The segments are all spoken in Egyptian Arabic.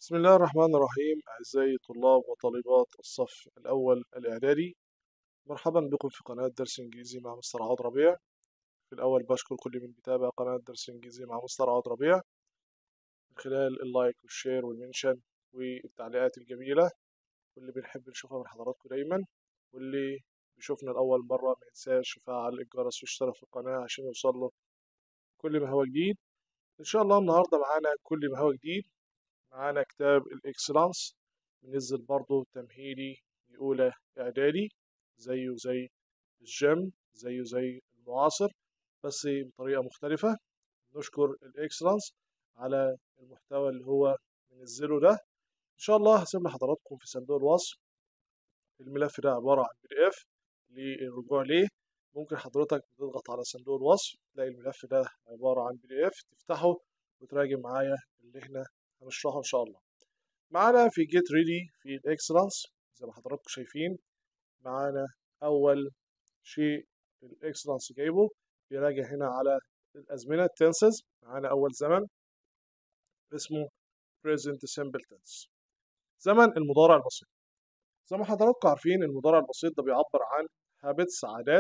بسم الله الرحمن الرحيم أعزائي طلاب وطالبات الصف الأول الإعدادي مرحبا بكم في قناة درس إنجليزي مع مستر عوض ربيع في الأول بشكر كل من بيتابع قناة درس إنجليزي مع مستر عوض ربيع من خلال اللايك والشير والمنشن والتعليقات الجميلة واللي بنحب نشوفها من حضراتكم دايما واللي بيشوفنا لأول مرة ما ينساش يفعل الجرس ويشترك في القناة عشان يوصل له كل ما هو جديد إن شاء الله النهاردة معانا كل ما هو جديد معانا كتاب الإكسلانس بننزل برضه تمهيدي لأولى إعدادي زيه زي الجيم زيه زي المعاصر بس بطريقة مختلفة نشكر الإكسلانس على المحتوى اللي هو منزله ده إن شاء الله هسيب لحضراتكم في صندوق الوصف الملف ده عبارة عن بي دي إف للرجوع ليه ممكن حضرتك تضغط على صندوق الوصف تلاقي الملف ده عبارة عن بي دي إف تفتحه وتراجع معايا اللي احنا هنشرحه ان شاء الله معانا في جيت ريدي في الاكسلانس زي ما حضراتكم شايفين معانا اول شيء الاكسلانس جايبه بيراجع هنا على الازمنه التنسز معانا اول زمن اسمه present simple tense زمن المضارع البسيط زي ما حضراتكم عارفين المضارع البسيط ده بيعبر عن habits عادات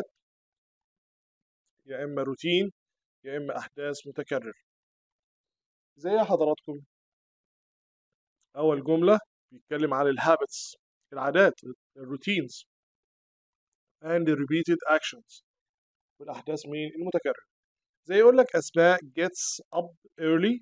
يا اما روتين يا اما احداث متكرره زي حضراتكم أول جملة بيتكلم عن الهابتس العادات الروتينز and the repeated actions والأحداث مين المتكررة زي يقول لك أسماء gets up early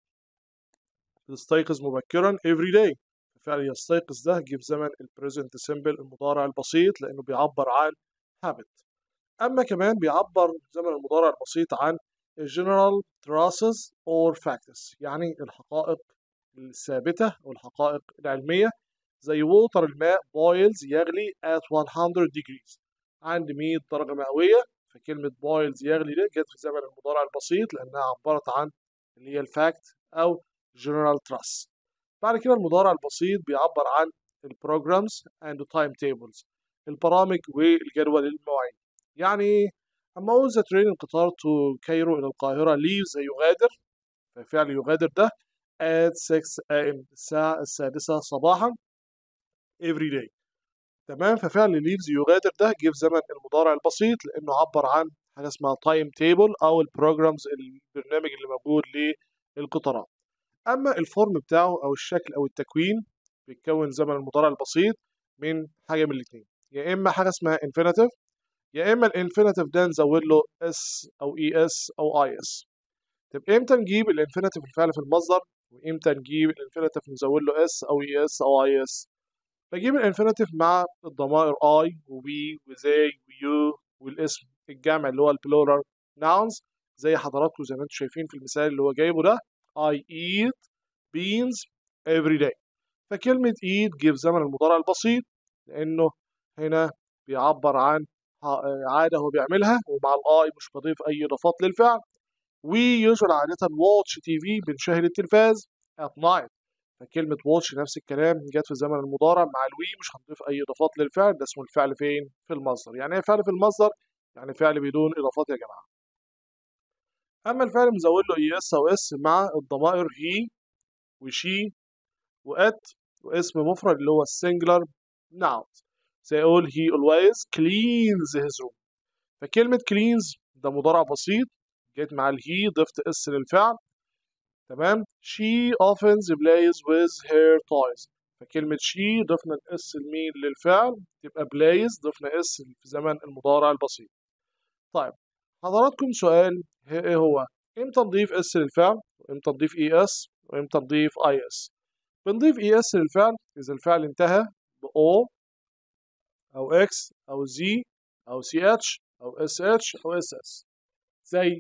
تستيقظ مبكرا every day فعل يستيقظ ده جيب زمن البريزنت سيمبل المضارع البسيط لأنه بيعبر عن habit أما كمان بيعبر زمن المضارع البسيط عن general truths or facts يعني الحقائق الثابتة أو الحقائق العلمية زي ووتر الماء boils يغلي at 100 degrees عند 100 درجة مئوية فكلمة boils يغلي دي جت في زمن المضارع البسيط لأنها عبرت عن اللي هي الفاكت أو general trust بعد كده المضارع البسيط بيعبر عن البروجرامز and time tables البرامج والجدول المواعيد يعني أما أقول ذا ترين القطار تو كايرو إلى القاهرة ليفز يغادر ففعل يغادر ده at 6 am الساعة السادسة صباحا every day تمام ففعل leaves يغادر ده جه في زمن المضارع البسيط لأنه عبر عن حاجة اسمها تايم تيبل أو البروجرامز البرنامج اللي موجود للقطارات أما الفورم بتاعه أو الشكل أو التكوين بيتكون زمن المضارع البسيط من حاجة من الاتنين يا إما حاجة اسمها infinitive يا إما الانفينيتيف ده نزود له اس أو اي اس أو اي اس طب إمتى نجيب الانفينيتيف الفعل في المصدر وامتى نجيب الانفينيتيف نزود له اس او اي اس او اي اس بجيب الانفينيتيف مع الضمائر اي وبي وزي ويو والاسم الجمع اللي هو البلورال ناونز زي حضراتكم زي ما انتم شايفين في المثال اللي هو جايبه ده I eat beans every day فكلمة eat جيب زمن المضارع البسيط لأنه هنا بيعبر عن عادة هو بيعملها ومع الاي مش بضيف أي إضافات للفعل ويوجوال عادة واتش تي في بنشاهد التلفاز at night فكلمة واتش نفس الكلام جت في الزمن المضارع مع الوي مش هنضيف أي إضافات للفعل ده اسمه الفعل فين؟ في المصدر يعني إيه فعل في المصدر؟ يعني فعل بدون إضافات يا جماعة أما الفعل مزود له اي اس أو اس مع الضمائر هي وشي وات واسم مفرد اللي هو السنجلر ناون زي أقول he always cleans his room فكلمة cleans ده مضارع بسيط جيت مع الهي ضفت اس للفعل تمام she often plays with her toys فكلمة she ضفنا الاس لمين للفعل تبقى plays ضفنا اس في زمن المضارع البسيط طيب حضراتكم سؤال ايه هو امتى نضيف اس للفعل وامتى نضيف اي اس وامتى نضيف اي اس بنضيف اي اس للفعل اذا الفعل انتهى ب o او x او z او ch او sh او ss زي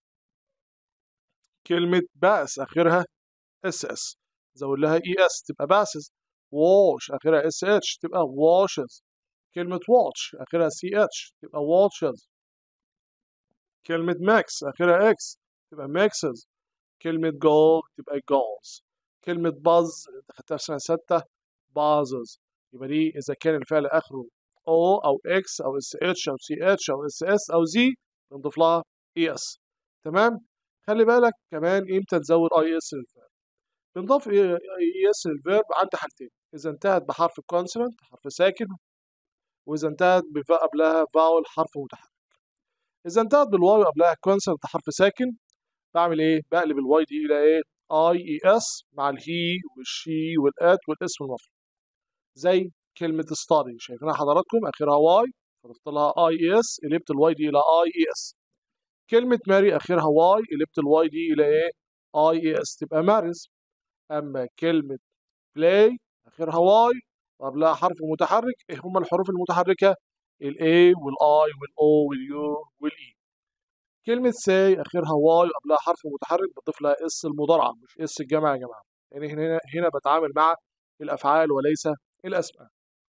كلمة بأس آخرها اس اس زود لها اي اس تبقى باسز واش آخرها اس اتش تبقى واشز كلمة واتش آخرها سي اتش تبقى واتشز كلمة ماكس آخرها اكس تبقى ماكسز كلمة جول تبقى جولز كلمة باز خدتها في سنة ستة بازز يبقى دي إذا كان الفعل آخره او أو اكس أو اس اتش أو سي اتش أو اس اس أو زي بنضيف لها اي اس تمام خلي بالك كمان امتى تزود اي اس للفعل بنضاف اس للفيرب عند حالتين اذا انتهت بحرف كونسونانت حرف ساكن واذا انتهت بفا قبلها فاول حرف متحرك اذا انتهت بالواي قبلها كونسونانت حرف ساكن بعمل ايه بقلب الواي دي الى ايه اي اي اس مع الهي والشي والات والاسم المفرد زي كلمة ستادي شايفينها حضراتكم اخرها واي ضفت لها اي اي اس قلبت الواي دي الى اي اي اس كلمة ماري اخرها واي قلبت الواي دي الى ايه اي اي اس تبقى مارز اما كلمة بلاي اخرها واي وقبلها حرف متحرك ايه هما الحروف المتحركة الاي والاي والاو واليو والاي كلمة ساي اخرها واي وقبلها حرف متحرك بضيف لها اس المضارعة مش اس الجمع يا جماعة يعني هنا هنا بتعامل مع الافعال وليس الاسماء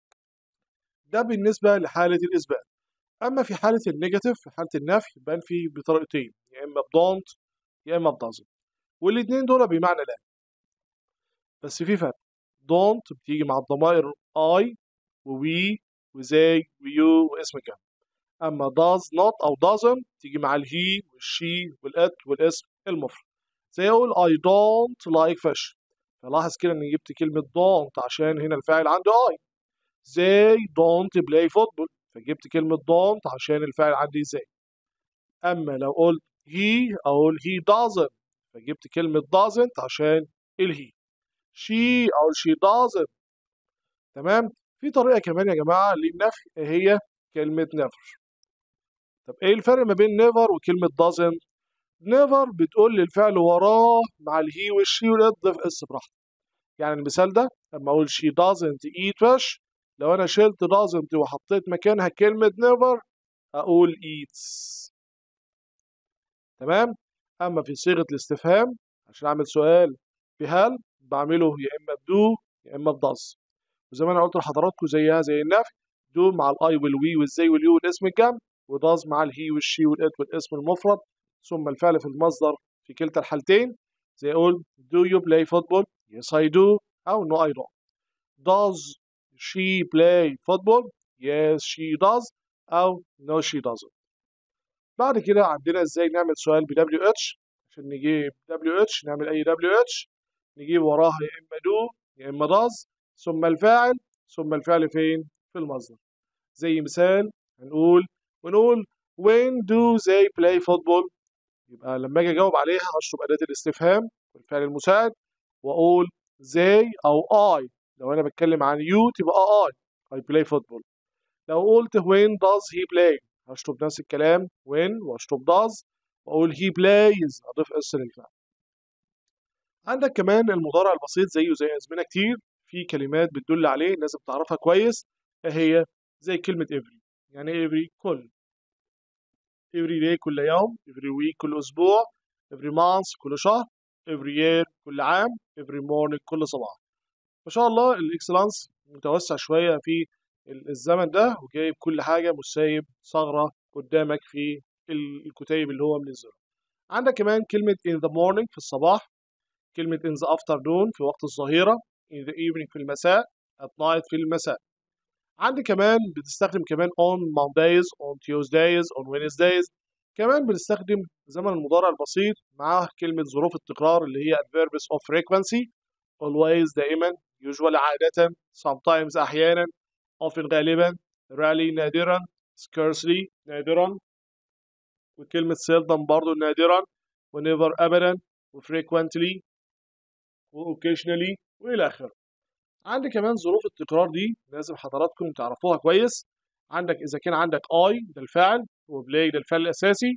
ده بالنسبة لحالة الإثبات أما في حالة النيجاتيف في حالة النفي بنفي بطريقتين يا إما بدونت يا إما بدازنت والاتنين دول بمعنى لا بس في فرق دونت بتيجي مع الضمائر I ووي وزي ويو واسم كان أما does not أو doesn't تيجي مع الهي والشي والات والاسم المفرد زي أقول I don't like fish فلاحظ كده إني جبت كلمة don't عشان هنا الفاعل عندي I they don't play football فجبت كلمة don't عشان الفاعل عندي زي أما لو قلت he أقول he doesn't فجبت كلمة doesn't عشان الهي she أقول she doesn't تمام في طريقة كمان يا جماعة للنفي هي كلمة never طب ايه الفرق ما بين never وكلمة doesn't never بتقول لي الفعل وراه مع الهي والشي والات ضيف اس براحتك يعني المثال ده لما اقول she doesn't eat fish لو انا شلت doesn't وحطيت مكانها كلمة never اقول eats تمام اما في صيغة الاستفهام عشان اعمل سؤال بهل بعمله يا اما بدو يا اما بداز وزي ما انا قلت لحضراتكم زيها زي النفي دو مع الاي والوي والزي واليو والاسم الجمع وداز مع الهي والشي والات والاسم المفرد ثم الفعل في المصدر في كلتا الحالتين زي اقول do you play football yes I do او no I don't does she play football yes she does او no she doesn't بعد كده عندنا ازاي نعمل سؤال ب WH عشان نجيب WH نعمل اي WH نجيب وراها يا اما do يا اما does ثم الفاعل ثم الفعل فين في المصدر زي مثال هنقول ونقول when do they play football يبقى لما اجي اجاوب عليها هشرب اداه الاستفهام والفعل المساعد واقول they او I لو انا بتكلم عن you تبقى I I play football لو قلت when does he play هشرب نفس الكلام when واشرب does واقول he plays اضيف اس للفعل عندك كمان المضارع البسيط زيه زي ازمنه كتير في كلمات بتدل عليه لازم تعرفها كويس ايه هي زي كلمه every يعني every كل every day كل يوم every week كل اسبوع every month كل شهر every year كل عام every morning كل صباح ما شاء الله الاكسلانس متوسع شويه في الزمن ده وجايب كل حاجه مش سايب ثغره قدامك في الكتيب اللي هو منزله عندك كمان كلمه in the morning في الصباح كلمه in the afternoon في وقت الظهيره in the evening في المساء at night في المساء عندي كمان بتستخدم كمان on Mondays on Tuesdays on Wednesdays كمان بنستخدم زمن المضارع البسيط مع كلمة ظروف التكرار اللي هي adverbs of frequency always دائما usually عادة sometimes أحيانا often غالبا rarely نادرا scarcely نادرا وكلمة seldom برضو نادرا whenever أبدا وfrequently وoccasionally وإلى آخره عندي كمان ظروف التكرار دي لازم حضراتكم تعرفوها كويس عندك إذا كان عندك I ده الفاعل وبلاي ده الفعل الأساسي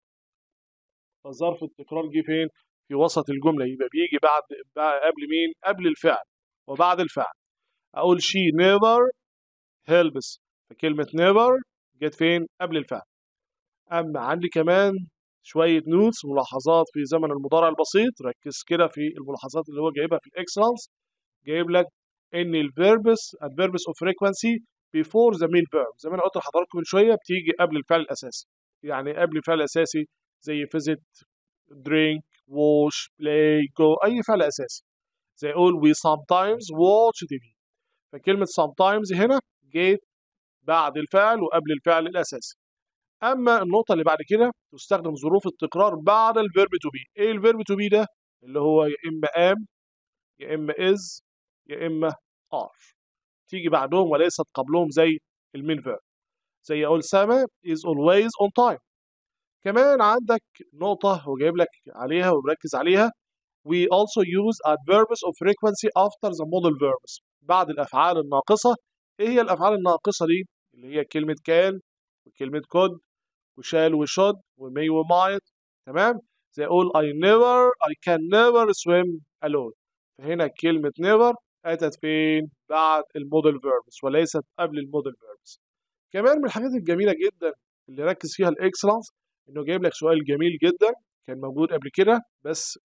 فظرف التكرار جه فين؟ في وسط الجملة يبقى بيجي بعد, بعد قبل مين؟ قبل الفعل وبعد الفعل أقول she never helps فكلمة never جت فين؟ قبل الفعل أما عندي كمان شوية نوتس ملاحظات في زمن المضارع البسيط ركز كده في الملاحظات اللي هو جايبها في الإكسلانس جايب لك ان الفيربس adverbs of frequency before the main verb زي ما انا قلت لحضراتكم من شويه بتيجي قبل الفعل الاساسي يعني قبل الفعل الاساسي زي visit drink wash play go اي فعل اساسي زي اقول we sometimes watch TV فكلمه sometimes هنا جيت بعد الفعل وقبل الفعل الاساسي اما النقطه اللي بعد كده تستخدم ظروف التكرار بعد الفيرب تو بي ايه الفيرب تو بي ده اللي هو يا اما am يا اما is يا اما are تيجي بعدهم وليست قبلهم زي المين فيرب زي اقول سما is always on time كمان عندك نقطة وجايب لك عليها ومركز عليها we also use adverbs of frequency after the modal verbs بعد الأفعال الناقصة إيه هي الأفعال الناقصة دي؟ اللي هي كلمة كان وكلمة could وشال وشود ومي ومايت تمام؟ زي أقول I never I can never swim alone فهنا كلمة never أتت فين؟ بعد المودل verbs وليست قبل المودل verbs كمان من الحاجات الجميلة جدا اللي ركز فيها الإكسلانس إنه جايب لك سؤال جميل جدا كان موجود قبل كده بس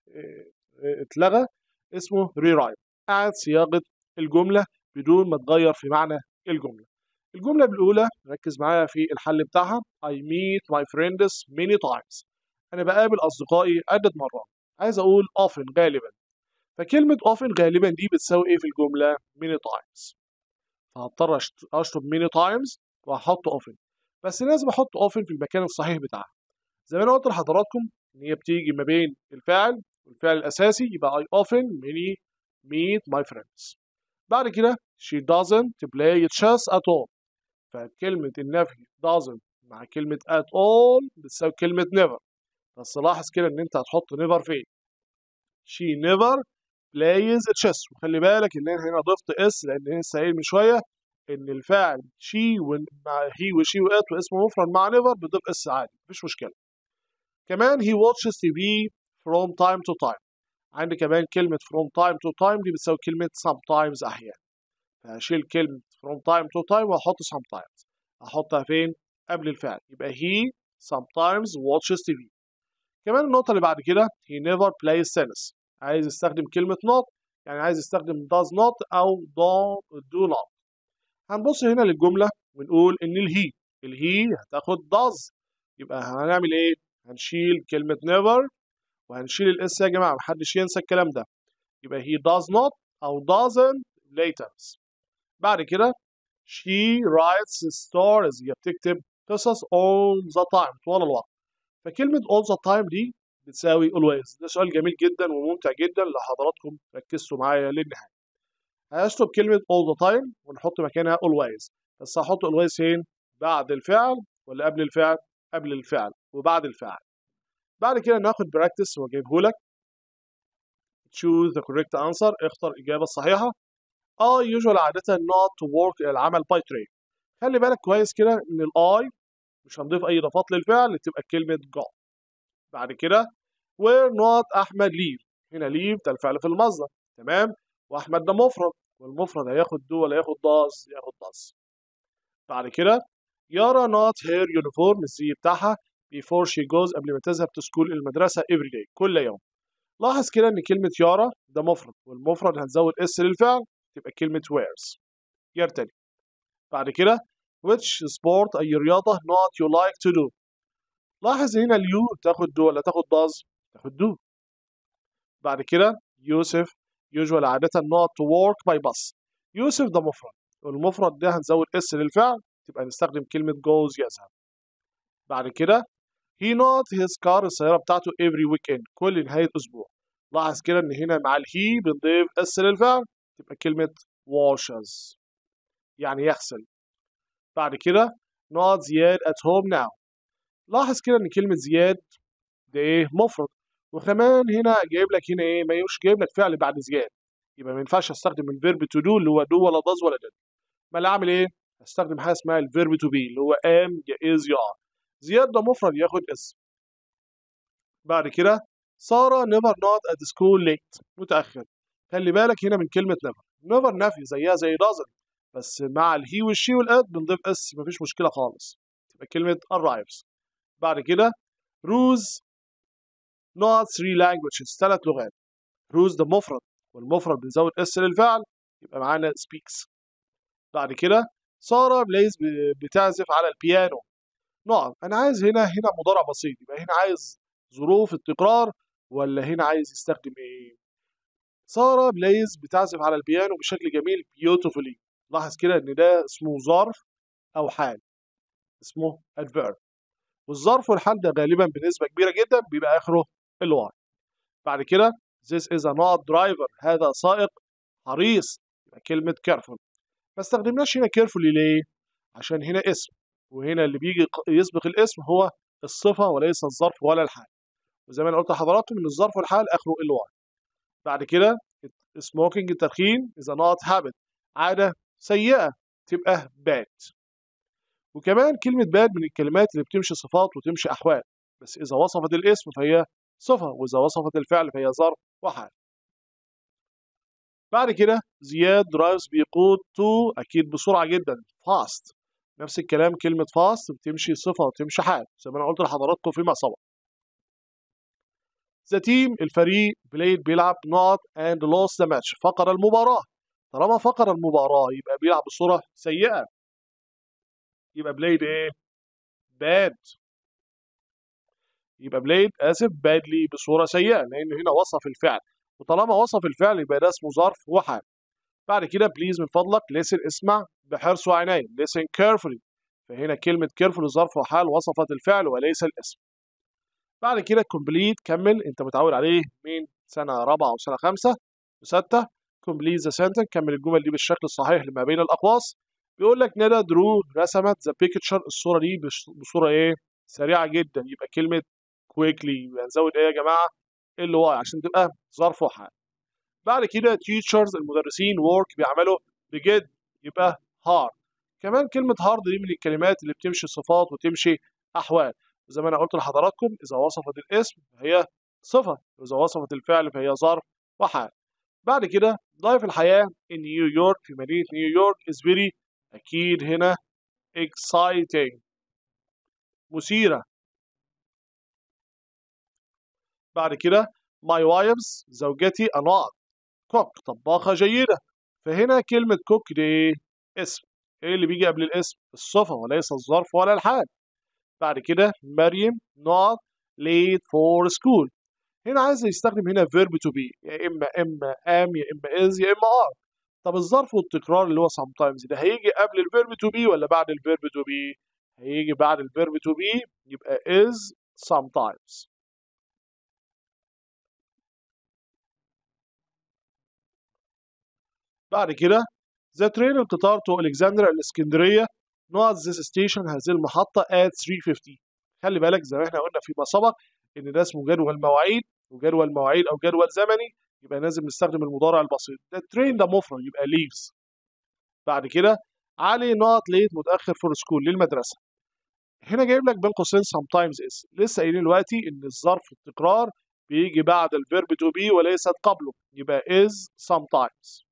اتلغى اسمه ريرايت قاعد صياغة الجملة بدون ما تغير في معنى الجملة الجملة الأولى ركز معايا في الحل بتاعها I meet my friends many times أنا بقابل أصدقائي عدة مرات عايز أقول often غالبا فكلمة often غالبا دي بتساوي إيه في الجملة many times فهضطر أشطب many times وهحط often بس لازم أحط often في المكان الصحيح بتاعها زي ما أنا قلت لحضراتكم إن هي بتيجي ما بين الفعل والفعل الأساسي يبقى I often many meet my friends بعد كده she doesn't play chess at all فكلمة النفي doesn't مع كلمة at all بتساوي كلمة never بس لاحظ كده إن أنت هتحط never فين she never plays chess وخلي بالك إن أنا هنا ضفت اس لأن لسه قايل من شوية إن الفعل she مع he وشي وات واسم مفرد مع never بتضيف اس عادي مفيش مشكلة كمان he watches TV from time to time عندي كمان كلمة from time to time دي بتساوي كلمة sometimes أحيانا فهشيل كلمة from time to time وأحط sometimes أحطها فين؟ قبل الفعل يبقى he sometimes watches TV كمان النقطة اللي بعد كده he never plays tennis عايز يستخدم كلمة not يعني عايز يستخدم does not أو do, do not هنبص هنا للجملة ونقول إن الهي الهي هتاخد does يبقى هنعمل إيه؟ هنشيل كلمة never وهنشيل الاس يا جماعة محدش ينسى الكلام ده يبقى he does not أو doesn't later بعد كده she writes stories هي بتكتب قصص all the time طوال الوقت فكلمة all the time دي بتساوي always ده سؤال جميل جدا وممتع جدا لو حضراتكم ركزتوا معايا للنهاية هشطب كلمة all the time ونحط مكانها always بس هحط always فين؟ بعد الفعل ولا قبل الفعل؟ قبل الفعل وبعد الفعل بعد كده ناخد براكتس واجيبه لك choose the correct answer اختر الإجابة الصحيحة I usually عادة not to work العمل by train خلي بالك كويس كده إن الآي مش هنضيف أي إضافات للفعل تبقى كلمة go بعد كده where not أحمد leave هنا leave ده الفعل في المصدر تمام وأحمد ده مفرد والمفرد هياخد دو ولا ياخد does ياخد does بعد كده يارا not her uniform الزي بتاعها before she goes قبل ما تذهب تسكول المدرسة every day كل يوم لاحظ كده ان كلمة يارا ده مفرد والمفرد هنزود اس للفعل تبقى كلمة wears يرتدي بعد كده which sport أي رياضة not you like to do لاحظ هنا اليو تاخد دو ولا تاخد does تاخد do بعد كده يوسف usually عادة not to work by bus يوسف ده مفرد والمفرد ده هنزود اس للفعل تبقى نستخدم كلمة goes يذهب بعد كده he not his car السيارة بتاعته every weekend كل نهاية أسبوع لاحظ كده إن هنا مع الهي بنضيف اس للفعل تبقى كلمة washes يعني يغسل بعد كده not زياد at home now لاحظ كده إن كلمة زياد ده إيه مفرد وكمان هنا جايب لك هنا إيه ما مش جايب لك فعل بعد زياد يبقى ما ينفعش استخدم الفيرب تو دو اللي هو دو ولا does ولا did ما اللي اعمل ايه؟ استخدم حاجه اسمها الفيرب تو بي اللي هو am يا is يا are زياد ده مفرد ياخد اس بعد كده سارة never not at school late متأخر خلي بالك هنا من كلمة never never نفي زيها زي doesn't بس مع الهي والشي والات بنضيف اس مفيش مشكلة خالص تبقى كلمة arrives بعد كده روز not three languages ثلاث لغات روز ده مفرد والمفرد بنزود اس للفعل يبقى معانا speaks بعد كده سارة بلايز بتعزف على البيانو نعم انا عايز هنا هنا مضارع بسيط يبقى هنا عايز ظروف التكرار ولا هنا عايز يستخدم ايه سارة بلايز بتعزف على البيانو بشكل جميل beautifully لاحظ كده ان ده اسمه ظرف او حال اسمه adverb والظرف والحال ده غالبا بنسبة كبيرة جدا بيبقى اخره الواي بعد كده this is a not driver هذا سائق حريص يبقى كلمة careful ما استخدمناش هنا carefully ليه؟ عشان هنا اسم وهنا اللي بيجي يسبق الاسم هو الصفة وليس الظرف ولا الحال وزي ما انا قلت لحضراتكم ان الظرف والحال اخره ال واي بعد كده smoking التدخين is a not habit عادة سيئة تبقى bad وكمان كلمة bad من الكلمات اللي بتمشي صفات وتمشي أحوال بس إذا وصفت الاسم فهي صفة وإذا وصفت الفعل فهي ظرف وحال بعد كده زياد درايفز بيقود تو أكيد بسرعة جدا fast نفس الكلام كلمة fast بتمشي صفة وتمشي حال زي ما أنا قلت لحضراتكم فيما سبق ذا تيم الفريق بلايد بيلعب نوت اند لوس ذا ماتش فقد المباراة طالما فقد المباراة يبقى بيلعب بصورة سيئة يبقى بلايد ايه؟ باد يبقى بلايد اسف بادلي بصورة سيئة لأن هنا وصف الفعل وطالما وصف الفعل يبقى ده اسمه ظرف وحال بعد كده بليز من فضلك listen اسمع بحرص وعناية listen carefully فهنا كلمة carefully ظرف وحال وصفت الفعل وليس الاسم بعد كده كومبليت كمل انت متعود عليه من سنه رابعه او سنه خمسه وسته كومبليت ذا سنتنس كمل الجمل دي بالشكل الصحيح لما بين الاقواس بيقول لك ندى درو رسمت ذا بيكتشر الصوره دي بصوره ايه سريعه جدا يبقى كلمه كويكلي يبقى نزود ايه يا جماعه ال واي عشان تبقى ظرف وحال بعد كده تيتشرز المدرسين وورك بيعملوا بجد يبقى هارد كمان كلمه هارد دي من الكلمات اللي بتمشي صفات وتمشي احوال زي ما انا قلت لحضراتكم اذا وصفت الاسم فهي صفه واذا وصفت الفعل فهي ظرف وحال بعد كده ضيف الحياه in نيويورك في مدينه نيويورك is very اكيد هنا exciting مثيره بعد كده my wives زوجتي انواط كوك طباخه جيده فهنا كلمه كوك دي اسم ايه اللي بيجي قبل الاسم الصفه وليس الظرف ولا الحال بعد كده مريم not late for school هنا عايز يستخدم هنا verb to be يا اما اما am يا اما is يا اما are طب الظرف والتكرار اللي هو sometimes ده هيجي قبل الفيرب to be ولا بعد الفيرب to be هيجي بعد الفيرب to be يبقى is sometimes بعد كده the train القطار to الكسندريا الاسكندريه not this station هذه المحطة at 350 خلي بالك زي ما احنا قلنا فيما سبق ان ده اسمه جدول مواعيد وجدول مواعيد او جدول زمني يبقى لازم نستخدم المضارع البسيط ده الترين ده مفرد يبقى leaves بعد كده علي not late متأخر for school للمدرسة هنا جايب لك بين قوسين sometimes is لسه قايلين دلوقتي ان الظرف التكرار بيجي بعد الفيرب to be وليست قبله يبقى is sometimes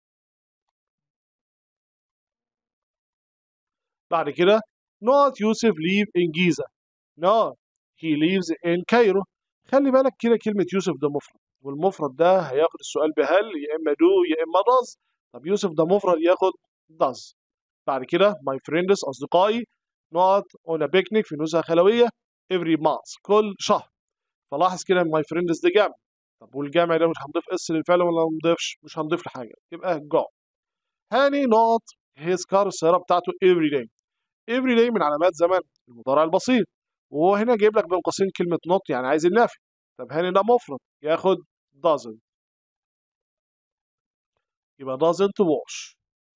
بعد كده not يوسف live in Giza no he lives in Cairo خلي بالك كده كلمة يوسف ده مفرد والمفرد ده هياخد السؤال بهل يا إما do يا إما does طب يوسف ده مفرد ياخد does بعد كده my friends أصدقائي not on a picnic في نزهة خلوية every month كل شهر فلاحظ كده my friends ده جمع طب والجمع ده مش هنضيف اس للفعل ولا ما نضيفش مش هنضيف لحاجة يبقى go هاني not his car السيارة بتاعته every day every day من علامات زمن المضارع البسيط وهو هنا جايب لك بين قوسين كلمة not يعني عايز النفي طب هاني ده مفرد ياخد doesn't يبقى doesn't wash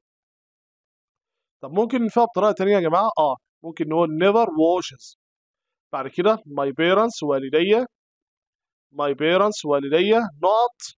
طب ممكن ننفيها بطريقة تانية يا جماعة اه ممكن نقول never washes بعد كده my parents والدي my parents والدي not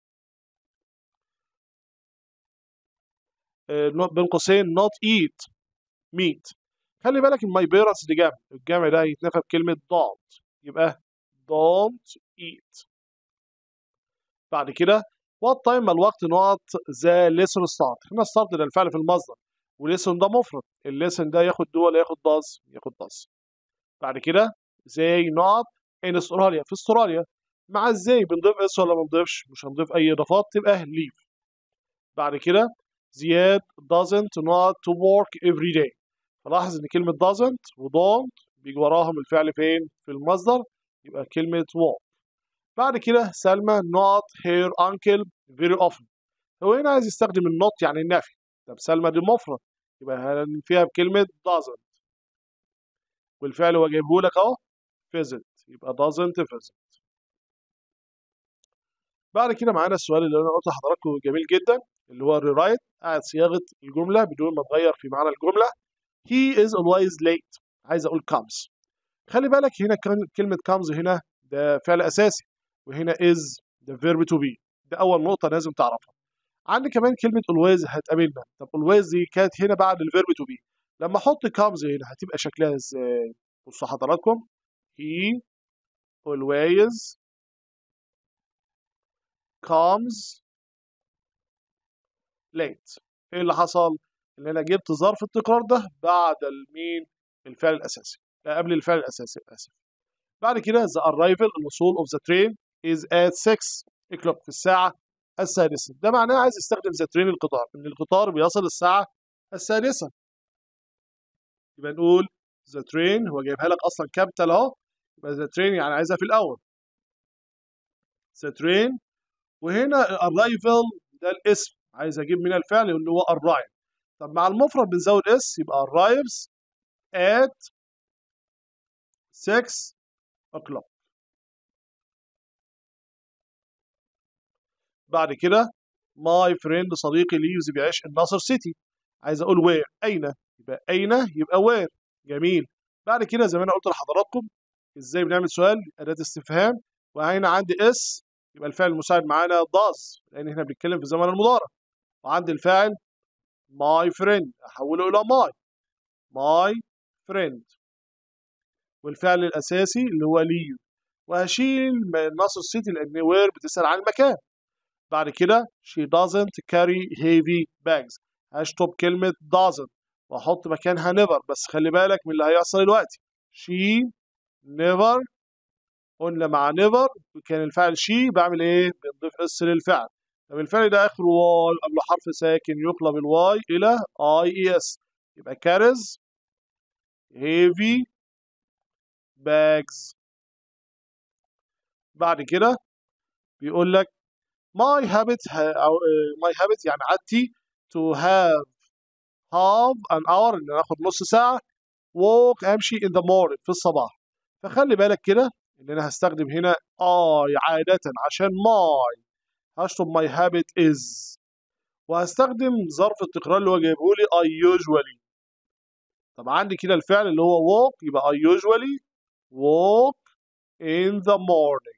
بين قوسين not eat meat خلي بالك الماي بيرنتس دي جمع الجمع ده هيتنفى بكلمة don't يبقى don't eat بعد كده what time ما الوقت نقط ذا lesson start هنا start ده الفعل في المصدر وليسون ده مفرد الليسون ده ياخد دو ولا ياخد does ياخد does بعد كده زي not in استراليا في استراليا مع ازاي بنضيف اس ولا ما بنضيفش مش هنضيف اي اضافات تبقى leave بعد كده زياد doesn't not to work every day فلاحظ ان كلمة doesn't و don't بيجي وراهم الفعل فين في المصدر يبقى كلمة walk بعد كده سلمى not her uncle very often هو هنا عايز يستخدم النوت يعني النفي طب سلمى دي مفرد يبقى هننفيها بكلمة doesn't والفعل هو جايبه لك اهو visit يبقى doesn't visit بعد كده معانا السؤال اللي انا قلت لحضراتكم جميل جدا اللي هو الريرايت قاعد صياغه الجمله بدون ما تغير في معنى الجمله he is always late عايز اقول comes خلي بالك هنا كان كلمه comes هنا ده فعل اساسي وهنا is ده verb to be ده اول نقطه لازم تعرفها عندي كمان كلمه always هتقابلنا طب always دي كانت هنا بعد الفيرب to be لما احط comes هنا هتبقى شكلها ازاي بصوا حضراتكم he always comes late ايه اللي حصل ان انا جبت ظرف التكرار ده بعد المين الفعل الاساسي لا قبل الفعل الاساسي اسف بعد كده the arrival الوصول of the train is at 6 o'clock في الساعة السادسة ده معناه عايز يستخدم the train القطار ان القطار بيصل الساعة السادسة يبقى نقول the train هو جايبها لك اصلا كابيتال اهو يبقى the train يعني عايزها في الاول the train وهنا arrival ده الاسم عايز اجيب من الفعل اللي هو arrive طب مع المفرد بنزود اس يبقى arrives at 6 o'clock بعد كده my friend صديقي lives بيعيش in ناصر سيتي عايز اقول where اين يبقى اين يبقى where جميل بعد كده زي ما انا قلت لحضراتكم ازاي بنعمل سؤال اداه استفهام وهنا عندي اس يبقى الفعل المساعد معانا does لان احنا بنتكلم في زمن المضارع وعندي الفاعل my friend احوله الى my my friend والفعل الاساسي اللي هو ليو وهشيل من ناصر سيتي لان وير بتسال عن المكان بعد كده she doesn't carry heavy bags هشطب كلمة doesn't واحط مكانها never بس خلي بالك من اللي هيحصل دلوقتي she never قلنا مع never كان الفعل she بعمل ايه بنضيف اس للفعل طب الفعل ده اخره واي قبله حرف ساكن يقلب الواي الى اي اي اس يبقى carries heavy bags بعد كده بيقول لك my habit أو my habit يعني عادتي to have half an hour ان انا اخد نص ساعة walk امشي in the morning في الصباح فخلي بالك كده ان انا هستخدم هنا I عادة عشان my هشطب my habit is وهستخدم ظرف التكرار اللي هو جايبه لي I usually طب عندي كده الفعل اللي هو walk يبقى I usually walk in the morning